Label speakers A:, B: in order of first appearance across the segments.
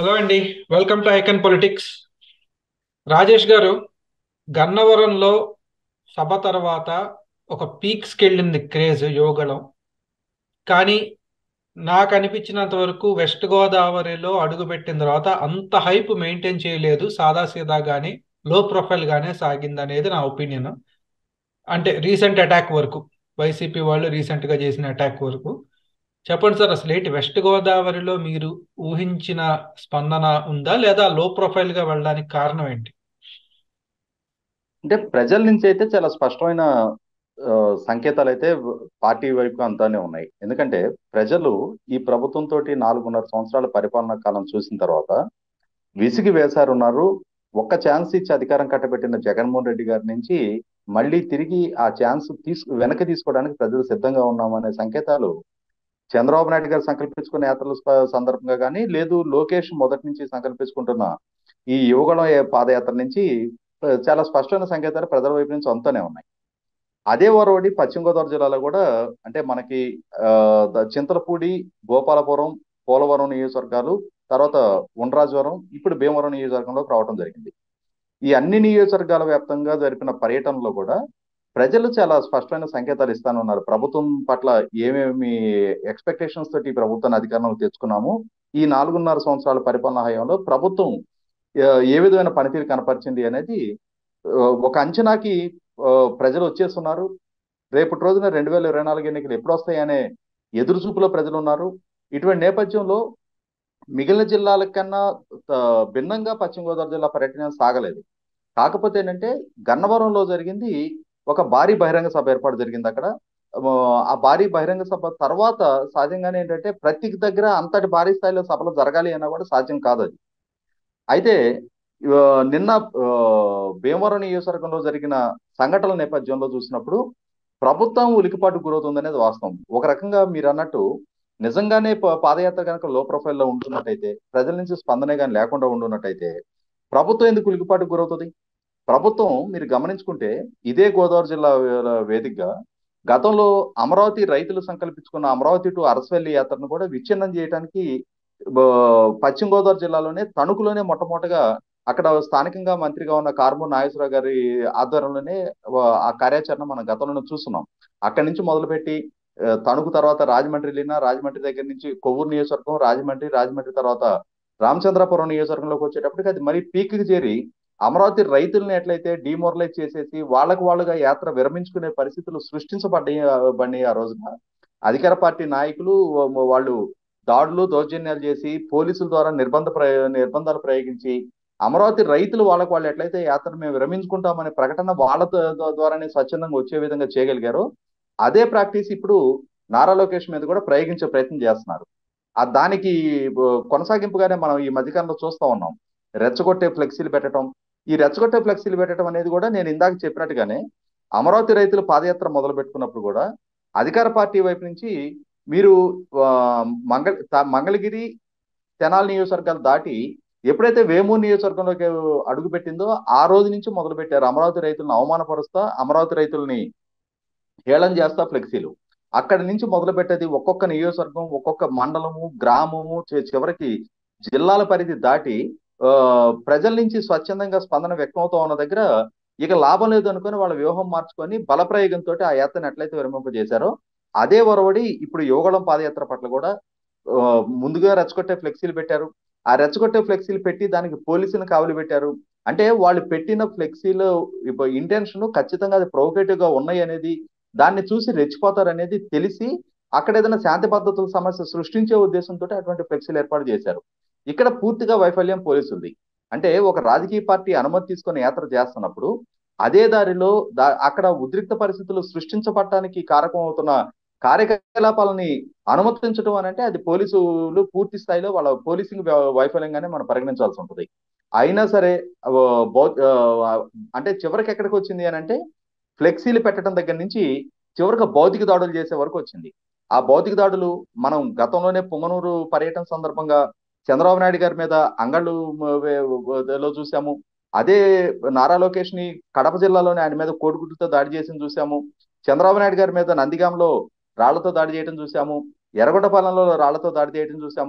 A: hello అండి welcome to icon politics Rajesh garu గన్నవరంలో సభ తర్వాత ఒక పీక్స్కి వెళ్ళింది క్రేజ్ యోగళం కానీ నాకు అనిపించినంత వరకు వెస్ట్ గోదావరిలో అడుగుపెట్టిన తర్వాత అంత హైప్ మెయింటైన్ చేయలేదు సాదాసీదా కానీ లో ప్రొఫైల్ గానే సాగింది అనేది నా ఒపీనియన్ అంటే రీసెంట్ అటాక్ వరకు వైసీపీ వాళ్ళు రీసెంట్ గా చేసిన అటాక్ వరకు చెప్పండి సార్ అసలు ఏంటి వెస్ట్ గోదావరిలో మీరు ఊహించిన స్పందన ఉందా లేదా లో ప్రొఫైల్ గా వెళ్ళడానికి కారణం ఏంటి
B: అంటే ప్రజల నుంచి అయితే చాలా స్పష్టమైన ఆ, సంకేతాలు అయితే పార్టీ వైపు అంతానే ఉన్నాయి ఎందుకంటే ప్రజలు ఈ ప్రభుత్వంతో నాలుగున్నర సంవత్సరాల పరిపాలనా కాలం చూసిన తర్వాత విసిగి వేశారున్నారు ఒక్క ఛాన్స్ ఇచ్చి అధికారం కట్టబెట్టిన జగన్మోహన్ రెడ్డి గారి నుంచి మళ్ళీ తిరిగి ఆ ఛాన్స్ తీసుకు వెనక్కి తీసుకోవడానికి ప్రజలు సిద్ధంగా ఉన్నామనే సంకేతాలు చంద్రబాబు నాయుడు గారు సంకల్పించుకున్న యాత్రల స- సందర్భంగా కానీ లేదు లోకేష్ మొదటి నుంచి సంకల్పించుకుంటున్న ఈ యువగళం ఏ పాదయాత్ర నుంచి ఆ, చాలా స్పష్టమైన సంకేతాలు ప్రజల వైపు నుంచి అంతానే ఉన్నాయి అదే వరవడి పశ్చిమ గోదావరి జిల్లాలో కూడా అంటే మనకి ఆ, ద- చింతలపూడి గోపాలపురం పోలవరం నియోజకవర్గాలు తర్వాత ఉండ్రాజవరం ఇప్పుడు భీమవరం నియోజకవర్గంలోకి రావడం జరిగింది ఈ అన్ని నియోజకవర్గాల వ్యాప్తంగా జరిపిన పర్యటనలో కూడా ప్రజలు చాలా స్పష్టమైన సంకేతాలు ఇస్తానున్నారు ప్రభుత్వం పట్ల ఏమేమి ఎక్స్పెక్టేషన్స్ తోటి ఈ ప్రభుత్వాన్ని అధికారంలో తెచ్చుకున్నాము ఈ నాలుగున్నర సంవత్సరాల పరిపాలన హయాంలో ప్రభుత్వం ఆ, ఏ విధమైన పనితీరు కనపరిచింది అనేది ఆ, ఒక అంచనాకి ఆ, ప్రజలు వచ్చేస్తున్నారు రేపటి రోజున రెండు వేల ఇరవై నాలుగు ఎన్నికలు ఎప్పుడు వస్తాయనే ఎదురు చూపులో ప్రజలు ఉన్నారు ఇటువంటి నేపథ్యంలో మిగిలిన జిల్లాల కన్నా ఆ, భిన్నంగా పశ్చిమ గోదావరి జిల్లా పర్యటన సాగలేదు కాకపోతే ఏంటంటే గన్నవరంలో జరిగింది ఒక భారీ బహిరంగ సభ ఏర్పాటు జరిగింది అక్కడ ఆ, ఆ భారీ బహిరంగ సభ తర్వాత సహజంగానే ఏంటంటే ప్రతి దగ్గర అంతటి భారీ స్థాయిలో సభలు జరగాలి అన్నా కూడా సాధ్యం కాదు అది అయితే ఆ, నిన్న ఆ, భీమవరం నియోజకవర్గంలో జరిగిన సంఘటనల నేపథ్యంలో చూసినప్పుడు ప్రభుత్వం ఉలికిపాటు గురవుతుందనేది వాస్తవం ఒక రకంగా మీరు అన్నట్టు నిజంగానే ప- పాదయాత్ర కనుక లో ప్రొఫైల్లో ఉంటున్నట్టయితే ప్రజల నుంచి స్పందనే కానీ లేకుండా ఉండున్నట్టయితే ప్రభుత్వం ఎందుకు ఉలికిపాటు గురవుతుంది ప్రభుత్వం మీరు గమనించుకుంటే ఇదే గోదావరి జిల్లా వే- వేదికగా గతంలో అమరావతి రైతులు సంకల్పించుకున్న అమరావతి టు అరసవెల్లి యాత్రను కూడా విచ్ఛిన్నం చేయడానికి బ- పశ్చిమ గోదావరి జిల్లాలోనే తణుకులోనే మొట్టమొదటగా అక్కడ స్థానికంగా మంత్రిగా ఉన్న కార్మూర్ నాగేశ్వరరావు గారి ఆధ్వర్యంలోనే వ- ఆ కార్యాచరణ మనం గతంలో చూస్తున్నాం అక్కడి నుంచి మొదలుపెట్టి ఆ, తణుకు తర్వాత రాజమండ్రి వెళ్ళినా రాజమండ్రి దగ్గర నుంచి కొవ్వూరు నియోజకవర్గం రాజమండ్రి రాజమండ్రి తర్వాత రామచంద్రపురం నియోజకవర్గంలోకి వచ్చేటప్పటికి అది మరీ పీక్ కి చేరి అమరావతి రైతుల్ని ఎట్లయితే డిమోరలైజ్ చేసేసి వాళ్ళకు వాళ్ళుగా యాత్ర విరమించుకునే పరిస్థితులు సృష్టించబడ్డాయి ఆ- పడినాయి ఆ రోజున అధికార పార్టీ నాయకులు వా- వాళ్ళు దాడులు దౌర్జన్యాలు చేసి పోలీసుల ద్వారా నిర్బంధ ప్రయో నిర్బంధాలు ప్రయోగించి అమరావతి రైతులు వాళ్ళకు వాళ్ళు ఎట్లయితే యాత్ర మేము విరమించుకుంటామనే ప్రకటన వాళ్ళ ద- ద్వారానే స్వచ్ఛందంగా వచ్చే విధంగా చేయగలిగారు అదే ప్రాక్టీస్ ఇప్పుడు నారా లోకేష్ మీద కూడా ప్రయోగించే ప్రయత్నం చేస్తున్నారు ఆ దానికి బ- కొనసాగింపుగానే మనం ఈ మధ్యకాలంలో చూస్తా ఉన్నాం రెచ్చగొట్టే ఫ్లెక్సీలు పెట్టడం ఈ రెచ్చగొట్టే ఫ్లెక్సీలు పెట్టడం అనేది కూడా నేను ఇందాక చెప్పినట్టుగానే అమరావతి రైతులు పాదయాత్ర మొదలు పెట్టుకున్నప్పుడు కూడా అధికార పార్టీ వైపు నుంచి మీరు ఆ, మంగళ త- మంగళగిరి తెనాలి నియోజకవర్గాలు దాటి ఎప్పుడైతే వేమూరు నియోజకవర్గంలోకి అడుగు పెట్టిందో ఆ రోజు నుంచి మొదలు పెట్టారు అమరావతి రైతులను అవమానపరుస్తా అమరావతి రైతుల్ని హేళన చేస్తా ఫ్లెక్సీలు అక్కడి నుంచి మొదలు పెట్టేది ఒక్కొక్క నియోజకవర్గం ఒక్కొక్క మండలము గ్రామము చి- చివరికి జిల్లాల పరిధి దాటి ఆ, ప్రజల నుంచి స్వచ్ఛందంగా స్పందన వ్యక్తం అవుతా ఉన్న దగ్గర ఇక లాభం లేదు అనుకుని వాళ్ళ వ్యూహం మార్చుకొని బలప్రయోగంతో ఆ యాత్రను ఎట్లయితే విరమింపజేశారో అదే ఒరవడి ఇప్పుడు యోగళం పాదయాత్ర పట్ల కూడా ఆ, ముందుగా రెచ్చగొట్టే ఫ్లెక్సీలు పెట్టారు ఆ రెచ్చగొట్టే ఫ్లెక్సీలు పెట్టి దానికి పోలీసులను కావలి పెట్టారు అంటే వాళ్ళు పెట్టిన ఫ్లెక్సీలు ఇంటెన్షన్ ఖచ్చితంగా అది ప్రొవోకేటివ్ గా ఉన్నాయి అనేది దాన్ని చూసి రెచ్చిపోతారు అనేది తెలిసి అక్కడ ఏదైనా శాంతి భద్రతల సమస్య సృష్టించే ఉద్దేశంతో అటువంటి ఫ్లెక్సీలు ఏర్పాటు చేశారు ఇక్కడ పూర్తిగా వైఫల్యం పోలీసులది అంటే ఒక రాజకీయ పార్టీ అనుమతి తీసుకొని యాత్ర చేస్తున్నప్పుడు అదే దారిలో దా అక్కడ ఉద్రిక్త పరిస్థితులు సృష్టించబడటానికి కారకం అవుతున్న కార్యకలాపాలని అనుమతించడం అని అంటే అది పోలీసులు పూర్తి స్థాయిలో వాళ్ళ పోలీసింగ్ వ్య- వైఫల్యంగానే మనం పరిగణించాల్సి ఉంటుంది అయినా సరే ఆ, బౌ- ఆ, అంటే చివరికి ఎక్కడికి వచ్చింది అని అంటే ఫ్లెక్సీలు పెట్టడం దగ్గర నుంచి చివరికి భౌతిక దాడులు చేసే వరకు వచ్చింది ఆ భౌతిక దాడులు మనం గతంలోనే పొంగనూరు పర్యటన సందర్భంగా చంద్రబాబు నాయుడు గారి మీద అంగళ్ళు మ- వే- వే- లో చూసాము అదే నారా లోకేష్ ని కడప జిల్లాలోనే ఆయన మీద కోడిగుడ్లతో దాడి చేసి చూసాము చంద్రబాబు నాయుడు గారి మీద నందిగాంలో రాళ్లతో దాడి చేయడం చూసాము ఎర్రగొండపాలెంలో రాళ్లతో దాడి చేయడం చూసాము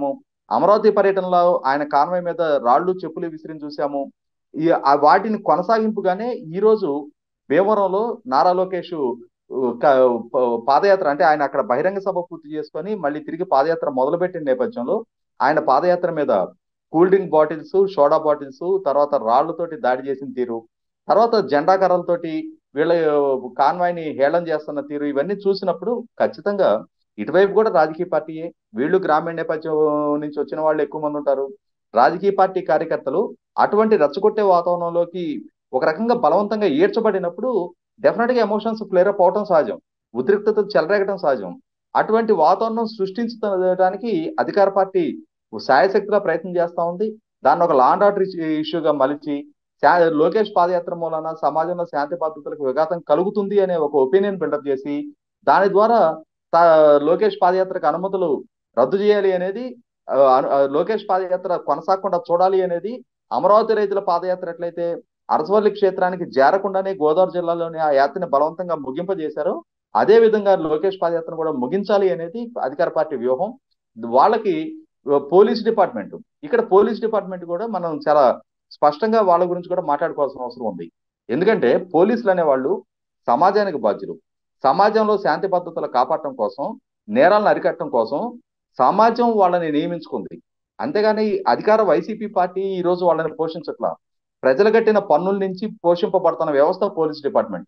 B: అమరావతి పర్యటనలో ఆయన కాన్వాయ్ మీద రాళ్ళు చెప్పులు విసిరిని చూసాము ఈ ఆ వాటిని కొనసాగింపుగానే ఈ రోజు భీమవరంలో నారా లోకేష్ ఉ, క- ప- పాదయాత్ర అంటే ఆయన అక్కడ బహిరంగ సభ పూర్తి చేసుకొని మళ్ళీ తిరిగి పాదయాత్ర మొదలుపెట్టిన నేపథ్యంలో ఆయన పాదయాత్ర మీద cool drink bottles soda bottles తర్వాత రాళ్లతోటి దాడి చేసిన తీరు తర్వాత జెండా కర్రలతోటి వీళ్ళ కాన్వాయ్ ని హేళన చేస్తున్న తీరు ఇవన్నీ చూసినప్పుడు ఖచ్చితంగా ఇటువైపు కూడా రాజకీయ పార్టీయే వీళ్ళు గ్రామీణ నేపథ్యం నుంచి వచ్చిన వాళ్ళు ఎక్కువ మంది ఉంటారు రాజకీయ పార్టీ కార్యకర్తలు అటువంటి రెచ్చగొట్టే వాతావరణంలోకి ఒక రకంగా బలవంతంగా ఈడ్చబడినప్పుడు డెఫినెట్ గా ఎమోషన్స్ ఫ్లేర్ అప్ అవటం సహజం ఉద్రిక్తత చెలరేగడం సహజం అటువంటి వాతావరణం సృష్టించడానికి అధికార పార్టీ శాయశక్తిగా ప్రయత్నం చేస్తా ఉంది దాన్ని ఒక లాండ్ ఆర్డర్ ఇష్యూగా మలిచి శా- లోకేష్ పాదయాత్ర మూలన సమాజంలో శాంతి భద్రతలకు విఘాతం కలుగుతుంది అనే ఒక ఒపీనియన్ బిల్డప్ చేసి దాని ద్వారా తా- లోకేష్ పాదయాత్రకు అనుమతులు రద్దు చేయాలి అనేది ఆ, అను- ఆ, లోకేష్ పాదయాత్ర కొనసాగకుండా చూడాలి అనేది అమరావతి రైతుల పాదయాత్ర ఎట్లయితే అరసవల్లి క్షేత్రానికి చేరకుండానే గోదావరి జిల్లాలోని ఆ యాత్రని బలవంతంగా ముగింపజేశారో అదే విధంగా లోకేష్ పాదయాత్రను కూడా ముగించాలి అనేది అధికార పార్టీ వ్యూహం వాళ్ళకి పోలీస్ డిపార్ట్మెంట్ ఇక్కడ పోలీస్ డిపార్ట్మెంట్ కూడా మనం చాలా స్పష్టంగా వాళ్ళ గురించి కూడా మాట్లాడుకోవాల్సిన అవసరం ఉంది ఎందుకంటే పోలీసులు అనే వాళ్ళు సమాజానికి బాధ్యులు సమాజంలో శాంతి భద్రతలు కాపాడటం కోసం నేరాలను అరికట్టడం కోసం సమాజం వాళ్ళని నియమించుకుంది అంతేగాని అధికార వైసీపీ పార్టీ ఈ రోజు వాళ్ళని పోషించట్లా ప్రజలు కట్టిన పన్నుల నుంచి పోషింపబడుతున్న వ్యవస్థ పోలీస్ డిపార్ట్మెంట్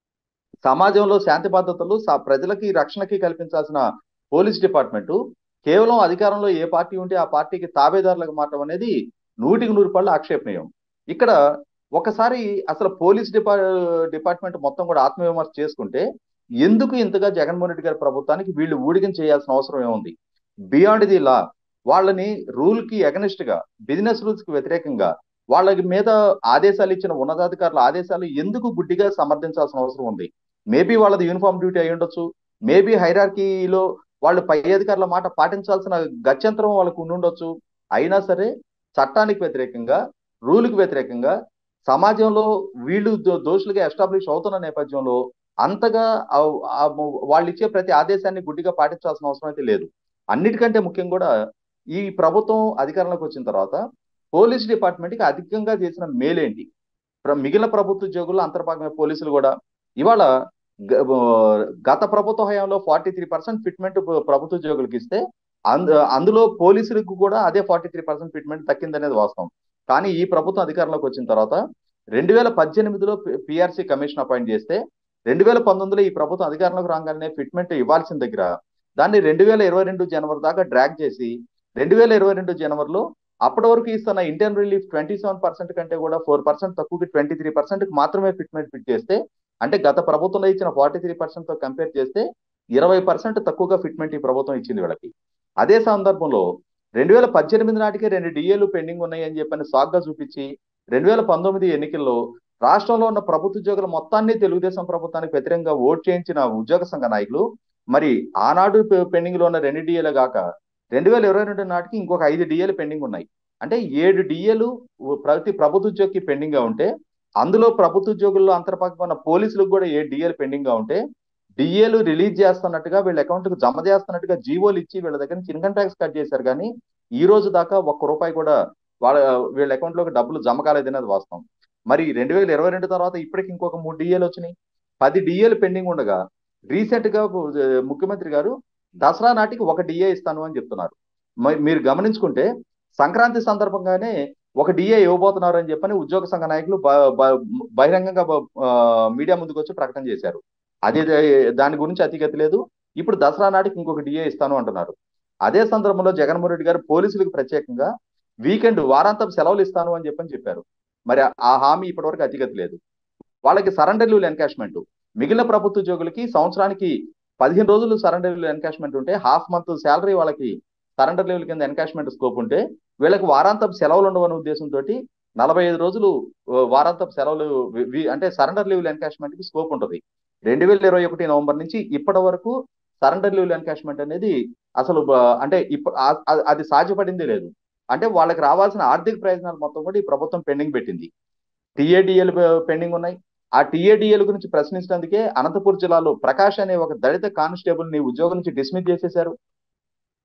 B: సమాజంలో శాంతి భద్రతలు స- ప్రజలకి రక్షణకి కల్పించాల్సిన పోలీస్ డిపార్ట్మెంట్ కేవలం అధికారంలో ఏ పార్టీ ఉంటే ఆ పార్టీకి తాబేదారులకు మారడం అనేది నూటికి నూరు పళ్ళు ఆక్షేపణీయం ఇక్కడ ఒకసారి అసలు పోలీస్ డిపా డిపార్ట్మెంట్ మొత్తం కూడా ఆత్మవిమర్శ చేసుకుంటే ఎందుకు ఇంతగా జగన్మోహన్ రెడ్డి గారి ప్రభుత్వానికి వీళ్ళు ఊడిగం చేయాల్సిన అవసరం ఏముంది బియాండ్ ది లా వాళ్ళని రూల్ కి అగనిస్ట్ గా బిజినెస్ రూల్స్ కి వ్యతిరేకంగా వాళ్ళ మీద ఆదేశాలు ఇచ్చిన ఉన్నతాధికారుల ఆదేశాలు ఎందుకు గుడ్డిగా సమర్థించాల్సిన అవసరం ఉంది మేబీ వాళ్ళది యూనిఫామ్ డ్యూటీ అయి ఉండొచ్చు మేబీ హైరార్కీలో వాళ్ళు పై అధికారుల మాట పాటించాల్సిన గత్యంతరం వాళ్ళకు ఉండి ఉండొచ్చు అయినా సరే చట్టానికి వ్యతిరేకంగా రూల్కి వ్యతిరేకంగా సమాజంలో వీళ్ళు దో- దోషులుగా ఎస్టాబ్లిష్ అవుతున్న నేపథ్యంలో అంతగా ఆ- ఆ వాళ్ళు ఇచ్చే ప్రతి ఆదేశాన్ని గుడ్డిగా పాటించాల్సిన అవసరం అయితే లేదు అన్నిటికంటే ముఖ్యం కూడా ఈ ప్రభుత్వం అధికారంలోకి వచ్చిన తర్వాత పోలీస్ డిపార్ట్మెంట్ కి అధికంగా చేసిన మేలేంటి ప్ర- మిగిలిన ప్రభుత్వ ఉద్యోగుల్లో అంతర్భాగమైన పోలీసులు కూడా ఇవాళ గ- గత ప్రభుత్వ హయాంలో ఫార్టీ త్రీ పర్సెంట్ ఫిట్మెంట్ ప్రభుత్వ ఉద్యోగులకు ఇస్తే అందు అందులో పోలీసులకు కూడా అదే ఫార్టీ త్రీ పర్సెంట్ ఫిట్మెంట్ దక్కిందనేది వాస్తవం కానీ ఈ ప్రభుత్వం అధికారంలోకి వచ్చిన తర్వాత రెండు వేల పద్దెనిమిదిలో పిఆర్సీ కమిషన్ అపాయింట్ చేస్తే రెండు వేల పంతొమ్మిదిలో ఈ ప్రభుత్వం అధికారంలోకి రాగానే ఫిట్మెంట్ ఇవ్వాల్సిన దగ్గర దాన్ని రెండు వేల ఇరవై రెండు జనవరి దాకా డ్రాగ్ చేసి రెండు వేల ఇరవై రెండు జనవరిలో అప్పటి వరకు ఇస్తున్న Indian relief twenty seven percent కంటే కూడా ఫోర్ పర్సెంట్ తక్కువకి ట్వంటీ త్రీ పర్సెంట్ మాత్రమే ఫిట్మెంట్ ఫిట్ చేస్తే అంటే గత ప్రభుత్వంలో ఇచ్చిన ఫార్టీ త్రీ పర్సెంట్ తో కంపేర్ చేస్తే ఇరవై పర్సెంట్ తక్కువగా ఫిట్మెంట్ ఈ ప్రభుత్వం ఇచ్చింది వీళ్ళకి అదే సందర్భంలో రెండు వేల పద్దెనిమిది నాటికే రెండు డిఏలు పెండింగ్ ఉన్నాయి అని చెప్పని సాగ్గా చూపించి రెండు వేల పంతొమ్మిది ఎన్నికల్లో రాష్ట్రంలో ఉన్న ప్రభుత్వ ఉద్యోగుల మొత్తాన్ని తెలుగుదేశం ప్రభుత్వానికి వ్యతిరేకంగా ఓట్ చేయించిన ఉద్యోగ సంఘ నాయకులు మరి ఆనాడు పెండింగ్ లో ఉన్న రెండు డిఏలు గాక రెండు వేల ఇరవై రెండు నాటికి ఇంకొక ఐదు డిఏలు పెండింగ్ ఉన్నాయి అంటే ఏడు డిఏలు ప్రతి ప్రభుత్వ ఉద్యోగికి పెండింగ్ గా ఉంటే అందులో ప్రభుత్వ ఉద్యోగుల్లో అంతర్భాగంగా ఉన్న పోలీసులకు కూడా ఏ డిఏలు పెండింగ్ గా ఉంటే డిఏలు రిలీజ్ చేస్తున్నట్టుగా వీళ్ళ అకౌంట్ కు జమ చేస్తున్నట్టుగా జీవోలు ఇచ్చి వీళ్ళ దగ్గర నుంచి ఇన్కమ్ ట్యాక్స్ కట్ చేశారు కానీ ఈ రోజు దాకా ఒక్క రూపాయి కూడా వాళ్ళ వీళ్ళ అకౌంట్ లోకి డబ్బులు జమ కాలేదనేది వాస్తవం మరి రెండు వేల ఇరవై రెండు తర్వాత ఇప్పటికి ఇంకొక మూడు డిఏలు వచ్చినాయి పది డిఏలు పెండింగ్ ఉండగా రీసెంట్ గా ముఖ్యమంత్రి గారు దసరా నాటికి ఒక డిఏ ఇస్తాను అని చెప్తున్నారు మరి మీరు గమనించుకుంటే సంక్రాంతి సందర్భంగానే ఒక డిఏ ఇవ్వబోతున్నారు అని చెప్పని ఉద్యోగ సంఘ నాయకులు బ- బ- బహిరంగంగా బ- ఆ, మీడియా ముందుకు వచ్చి ప్రకటన చేశారు అదే దాని గురించి అతిగతి లేదు ఇప్పుడు దసరా నాటికి ఇంకొక డిఏ ఇస్తాను అంటున్నారు అదే సందర్భంలో జగన్మోహన్ రెడ్డి గారు పోలీసులకు ప్రత్యేకంగా వీకెండ్ వారాంతం సెలవులు ఇస్తాను అని చెప్పని చెప్పారు మరి ఆ హామీ ఇప్పటివరకు అతిగతి లేదు వాళ్ళకి సరెండర్ లీవ్ ఎన్కాష్మెంట్ మిగిలిన ప్రభుత్వ ఉద్యోగులకి సంవత్సరానికి పదిహేను రోజులు సరెండర్ లీవ్ ఎన్కాష్మెంట్ ఉంటే హాఫ్ మంత్ శాలరీ వాళ్ళకి సరెండర్ లీవ్ కింద ఎన్కాష్మెంట్ స్కోప్ ఉంటే వీళ్ళకి వారాంతం సెలవులు ఉండవనే ఉద్దేశంతో నలభై ఐదు రోజులు ఆ, వారాంతం సెలవులు వి- వి- అంటే సరెండర్ లీవ్ ఎన్కాష్మెంట్ కి స్కోప్ ఉంటుంది రెండు వేల ఇరవై ఒకటి నవంబర్ నుంచి ఇప్పటి వరకు సరెండర్ లీవ్ ఎన్కాష్మెంట్ అనేది అసలు బ- అంటే ఇప్పుడు ఆ- ఆ- అది సాధ్యపడిందే లేదు అంటే వాళ్ళకి రావాల్సిన ఆర్థిక ప్రయోజనాలు మొత్తం కూడా ఈ ప్రభుత్వం పెండింగ్ పెట్టింది టిఏడిఎల్ పెండింగ్ ఉన్నాయి ఆ టిఏడిఎల్ గురించి ప్రశ్నించినందుకే అనంతపూర్ జిల్లాలో ప్రకాష్ అనే ఒక దళిత కానిస్టేబుల్ ని ఉద్యోగం నుంచి డిస్మిస్ చేసేశారు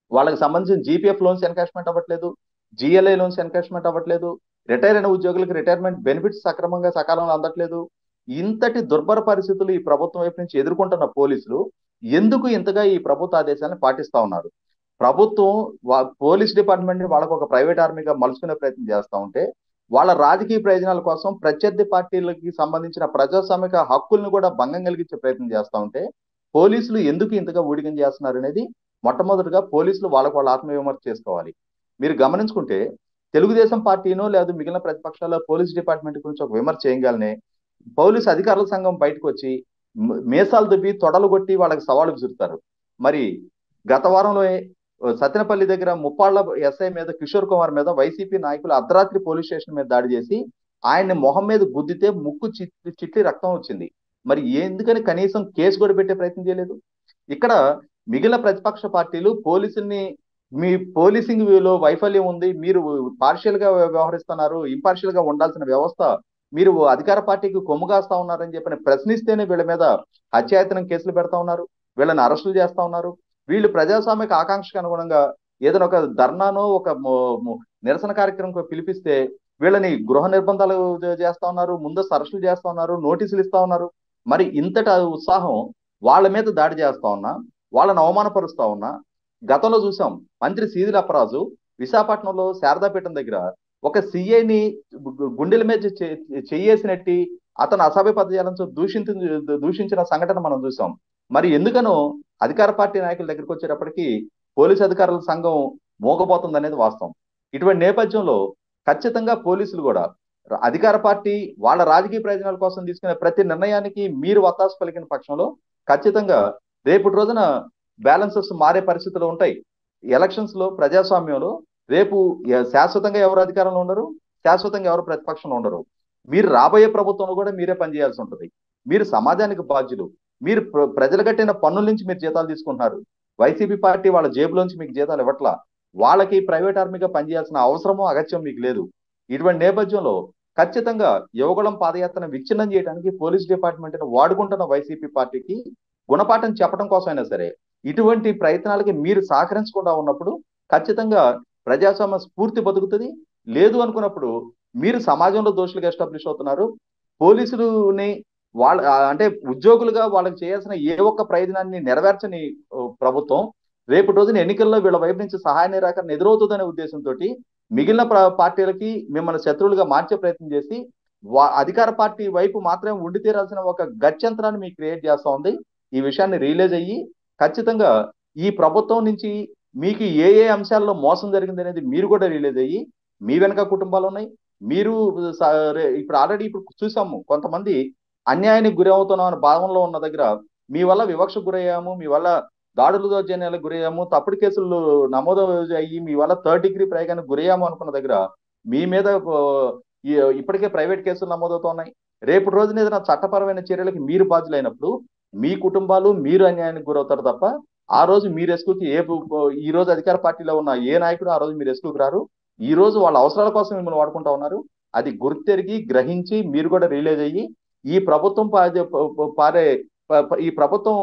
B: వాళ్ళకి సంబంధించిన జీపీఎఫ్ లోన్స్ ఎన్కాష్మెంట్ అవ్వట్లేదు జిఎల్ఐ లోన్స్ ఎన్కాష్మెంట్ అవ్వట్లేదు రిటైర్ అయిన ఉద్యోగులకు రిటైర్మెంట్ బెనిఫిట్స్ సక్రమంగా సకాలంలో అందట్లేదు ఇంతటి దుర్భర పరిస్థితులు ఈ ప్రభుత్వం వైపు నుంచి ఎదుర్కొంటున్న పోలీసులు ఎందుకు ఇంతగా ఈ ప్రభుత్వ ఆదేశాలను పాటిస్తా ఉన్నారు ప్రభుత్వం వా- పోలీస్ డిపార్ట్మెంట్ ని వాళ్ళకు ఒక ప్రైవేట్ ఆర్మీగా మలుచుకునే ప్రయత్నం చేస్తా ఉంటే వాళ్ళ రాజకీయ ప్రయోజనాల కోసం ప్రత్యర్థి పార్టీలకి సంబంధించిన ప్రజాస్వామిక హక్కుల్ని కూడా భంగం కలిగించే ప్రయత్నం చేస్తా ఉంటే పోలీసులు ఎందుకు ఇంతగా ఊడిగం చేస్తున్నారు అనేది మొట్టమొదటిగా పోలీసులు వాళ్ళకు వాళ్ళ ఆత్మవిమర్శ చేసుకోవాలి మీరు గమనించుకుంటే తెలుగుదేశం పార్టీనో లేదా మిగిలిన ప్రతిపక్షాల పోలీస్ డిపార్ట్మెంట్ గురించి ఒక విమర్శ చేయగానే పోలీసు అధికారుల సంఘం బయటకు వచ్చి మ- మీసాలు దుబ్బి తొడలు కొట్టి వాళ్ళకి సవాలు విసురుతారు మరి గత వారంలో సత్తెనపల్లి దగ్గర ముప్పాళ్ల ఎస్ఐ మీద కిషోర్ కుమార్ మీద వైసీపీ నాయకులు అర్ధరాత్రి పోలీస్ స్టేషన్ మీద దాడి చేసి ఆయన్ని మొహం మీద గుద్దితే ముక్కు చిట్లి చిట్లి రక్తం వచ్చింది మరి ఎందుకని కనీసం కేసు కూడా పెట్టే ప్రయత్నం చేయలేదు ఇక్కడ మిగిలిన ప్రతిపక్ష పార్టీలు పోలీసుల్ని మీ పోలీసింగ్ లో వైఫల్యం ఉంది మీరు పార్షియల్ గా వ్యవహరిస్తున్నారు ఇంపార్షియల్ గా ఉండాల్సిన వ్యవస్థ మీరు అధికార పార్టీకి కొమ్ము కాస్తా ఉన్నారని చెప్పిన ప్రశ్నిస్తేనే వీళ్ళ మీద హత్యాయతనం కేసులు పెడతా ఉన్నారు వీళ్ళని అరెస్టులు చేస్తా ఉన్నారు వీళ్ళు ప్రజాస్వామిక ఆకాంక్షకు అనుగుణంగా ఏదైనా ఒక ధర్నానో ఒక మొ- మొ- నిరసన కార్యక్రమం పిలిపిస్తే వీళ్ళని గృహ నిర్బంధాలు చే- చేస్తా ఉన్నారు ముందస్తు అరెస్టులు చేస్తా ఉన్నారు నోటీసులు ఇస్తా ఉన్నారు మరి ఇంతటి ఉత్సాహం వాళ్ళ మీద దాడి చేస్తా ఉన్నా వాళ్ళని అవమానపరుస్తా ఉన్నా గతంలో చూసాం మంత్రి సీదిల అప్పరాజు విశాఖపట్నంలో శారదాపీఠం దగ్గర ఒక సిఐని గుండెల మీద చె- చెయ్యేసినట్టి అతను అసభ్య పదజాలంతో దూషించ దూషించిన సంఘటన మనం చూసాం మరి ఎందుకనో అధికార పార్టీ నాయకుల దగ్గరికి వచ్చేటప్పటికి పోలీసు అధికారుల సంఘం మోగపోతుంది అనేది వాస్తవం ఇటువంటి నేపథ్యంలో ఖచ్చితంగా పోలీసులు కూడా ర- అధికార పార్టీ వాళ్ళ రాజకీయ ప్రయోజనాల కోసం తీసుకునే ప్రతి నిర్ణయానికి మీరు వత్తాసు పలికిన పక్షంలో ఖచ్చితంగా రేపటి రోజున బ్యాలెన్సెస్ మారే పరిస్థితులు ఉంటాయి ఎలక్షన్స్ లో ప్రజాస్వామ్యంలో రేపు ఎ- శాశ్వతంగా ఎవరు అధికారంలో ఉండరు శాశ్వతంగా ఎవరు ప్రతిపక్షంలో ఉండరు మీరు రాబోయే ప్రభుత్వంలో కూడా మీరే పనిచేయాల్సి ఉంటుంది మీరు సమాజానికి బాధ్యులు మీరు ప్ర- ప్రజలు కట్టిన పన్నుల నుంచి మీరు జీతాలు తీసుకుంటున్నారు వైసీపీ పార్టీ వాళ్ళ జేబులోంచి మీకు జీతాలు ఇవ్వట్లా వాళ్ళకి ప్రైవేట్ ఆర్మీగా పనిచేయాల్సిన అవసరమో అగత్యం మీకు లేదు ఇటువంటి నేపథ్యంలో ఖచ్చితంగా యువకులం పాదయాత్రను విచ్ఛిన్నం చేయడానికి పోలీస్ డిపార్ట్మెంట్ వాడుకుంటున్న వైసీపీ పార్టీకి గుణపాఠం చెప్పడం కోసమైనా సరే ఇటువంటి ప్రయత్నాలకి మీరు సహకరించకుండా ఉన్నప్పుడు ఖచ్చితంగా ప్రజాస్వామ్య స్ఫూర్తి బతుకుతుంది లేదు అనుకున్నప్పుడు మీరు సమాజంలో దోషులుగా ఎస్టాబ్లిష్ అవుతున్నారు పోలీసులని వాళ్ళ ఆ, అంటే ఉద్యోగులుగా వాళ్ళకి చేయాల్సిన ఏ ఒక్క ప్రయోజనాన్ని నెరవేర్చని ఓ, ప్రభుత్వం రేపు రోజున ఎన్నికల్లో వీళ్ళ వైపు నుంచి సహాయ నిరాకరణ ఎదురవుతుందనే ఉద్దేశంతో మిగిలిన ప్ర- పార్టీలకి మిమ్మల్ని శత్రువులుగా మార్చే ప్రయత్నం చేసి వా- అధికార పార్టీ వైపు మాత్రమే ఉండి తీరాల్సిన ఒక గత్యంతరాన్ని మీకు క్రియేట్ చేస్తా ఉంది ఈ విషయాన్ని రియలైజ్ అయ్యి ఖచ్చితంగా ఈ ప్రభుత్వం నుంచి మీకు ఏ ఏ అంశాల్లో మోసం జరిగింది అనేది మీరు కూడా రియలైజ్ అయ్యి మీ వెనక కుటుంబాలు ఉన్నాయి మీరు స- రే- ఇప్పుడు ఆల్రెడీ ఇప్పుడు చూసాము కొంతమంది అన్యాయానికి గురి అవుతున్నాం అనే భావంలో ఉన్న దగ్గర మీ వల్ల వివక్షకు గురయ్యాము మీ వల్ల దాడులు దౌర్జన్యాలకు గురయ్యాము తప్పుడు కేసులు నమోదు అయ్యి మీ వల్ల థర్డ్ డిగ్రీ ప్రయోగానికి గురయ్యాము అనుకున్న దగ్గర మీ మీద ఆ, ఈ- ఇప్పటికే ప్రైవేట్ కేసులు నమోదవుతున్నాయి రేపు రోజున ఏదైనా చట్టపరమైన చర్యలకి మీరు బాధ్యులైనప్పుడు మీ కుటుంబాలు మీరు అన్యాయానికి గురవుతారు తప్ప ఆ రోజు మీ రెస్క్యూకి ఏ పు- ఈ రోజు అధికార పార్టీలో ఉన్న ఏ నాయకుడు ఆ రోజు మీ రెస్క్యూకి రారు ఈ రోజు వాళ్ళ అవసరాల కోసం మిమ్మల్ని వాడుకుంటా ఉన్నారు అది గుర్తెరిగి గ్రహించి మీరు కూడా రిలీజ్ అయ్యి ఈ ప్రభుత్వం పా- ప- పారే ప- ప- ఈ ప్రభుత్వం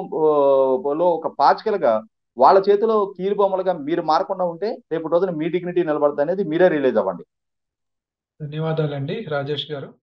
B: ఆ, లో ఒక పాచికలుగా వాళ్ళ చేతిలో కీలు బొమ్మలుగా మీరు మారకుండా ఉంటే రేపు రోజున మీ డిగ్నిటీ నిలబడదు అనేది మీరే రిలీజ్ అవ్వండి
A: ధన్యవాదాలండి రాజేష్ గారు